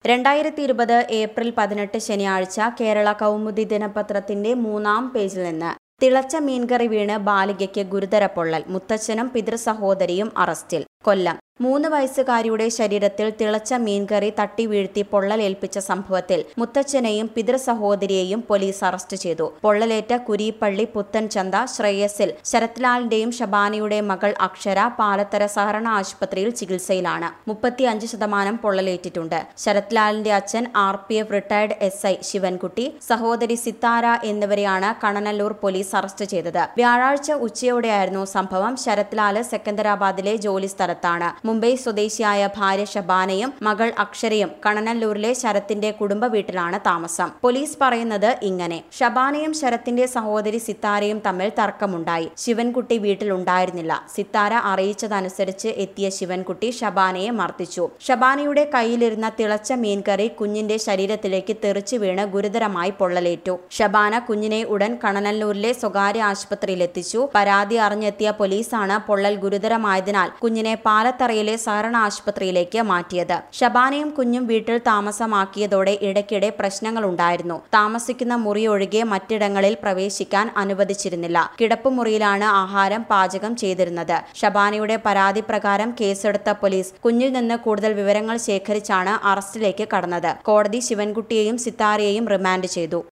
രണ്ടായിരത്തി ഇരുപത് ഏപ്രിൽ പതിനെട്ട് ശനിയാഴ്ച കേരള കൗമുദി ദിനപത്രത്തിന്റെ മൂന്നാം പേജിൽ നിന്ന് തിളച്ച മീൻകറി വീണ് ബാലികയ്ക്ക് ഗുരുതര പൊള്ളൽ മുത്തച്ഛനും പിതൃസഹോദരിയും അറസ്റ്റിൽ കൊല്ലം മൂന്ന് വയസ്സുകാരിയുടെ ശരീരത്തിൽ തിളച്ച മീൻകറി തട്ടി വീഴ്ത്തി പൊള്ളലേൽപ്പിച്ച സംഭവത്തിൽ മുത്തച്ഛനെയും പിതൃസഹോദരിയെയും പോലീസ് അറസ്റ്റ് ചെയ്തു പൊള്ളലേറ്റ കുരീപ്പള്ളി പുത്തൻചന്ത ശ്രേയസിൽ ശരത്ലാലിന്റെയും ഷബാനയുടെയും മകൾ അക്ഷര പാലത്തര സഹകരണ ആശുപത്രിയിൽ ചികിത്സയിലാണ് മുപ്പത്തിയഞ്ച് ശതമാനം പൊള്ളലേറ്റിട്ടുണ്ട് ശരത്ലാലിന്റെ അച്ഛൻ R P F retired S I Sivankutty സഹോദരി സിത്താര എന്നിവരെയാണ് കണനല്ലൂർ പോലീസ് അറസ്റ്റ് ചെയ്തത് വ്യാഴാഴ്ച ഉച്ചയോടെയായിരുന്നു സംഭവം ശരത്ലാല് സെക്കന്ദരാബാദിലെ ജോലി സ്ഥലത്താണ് മുംബൈ സ്വദേശിയായ ഭാര്യ ഷബാനയും മകൾ അക്ഷരയും കണനല്ലൂരിലെ ശരത്തിന്റെ കുടുംബ വീട്ടിലാണ് താമസം പോലീസ് പറയുന്നത് ഇങ്ങനെ ഷബാനയും ശരത്തിന്റെ സഹോദരി സിത്താരയും തമ്മിൽ തർക്കമുണ്ടായി ശിവൻകുട്ടി വീട്ടിലുണ്ടായിരുന്നില്ല സിത്താര അറിയിച്ചതനുസരിച്ച് എത്തിയ ശിവൻകുട്ടി ഷബാനയെ മർദ്ദിച്ചു ഷബാനയുടെ കയ്യിലിരുന്ന തിളച്ച മീൻകറി കുഞ്ഞിന്റെ ശരീരത്തിലേക്ക് തെറിച്ചു വീണ് ഗുരുതരമായി പൊള്ളലേറ്റു ഷബാന കുഞ്ഞിനെ ഉടൻ കണനല്ലൂരിലെ സ്വകാര്യ ആശുപത്രിയിലെത്തിച്ചു പരാതി അറിഞ്ഞെത്തിയ പോലീസാണ് പൊള്ളൽ ഗുരുതരമായതിനാൽ കുഞ്ഞിനെ പാലത്തറയിലെ സഹകരണ ആശുപത്രിയിലേക്ക് മാറ്റിയത് ഷബാനയും കുഞ്ഞും വീട്ടിൽ താമസമാക്കിയതോടെ ഇടയ്ക്കിടെ പ്രശ്നങ്ങളുണ്ടായിരുന്നു താമസിക്കുന്ന മുറി ഒഴികെ മറ്റിടങ്ങളിൽ പ്രവേശിക്കാൻ അനുവദിച്ചിരുന്നില്ല കിടപ്പുമുറിയിലാണ് ആഹാരം പാചകം ചെയ്തിരുന്നത് ഷബാനയുടെ പരാതി പ്രകാരം കേസെടുത്ത പോലീസ് കുഞ്ഞിൽ നിന്ന് കൂടുതൽ വിവരങ്ങൾ ശേഖരിച്ചാണ് അറസ്റ്റിലേക്ക് കടന്നത് കോടതി ശിവൻകുട്ടിയെയും സിത്താരയെയും റിമാൻഡ് ചെയ്തു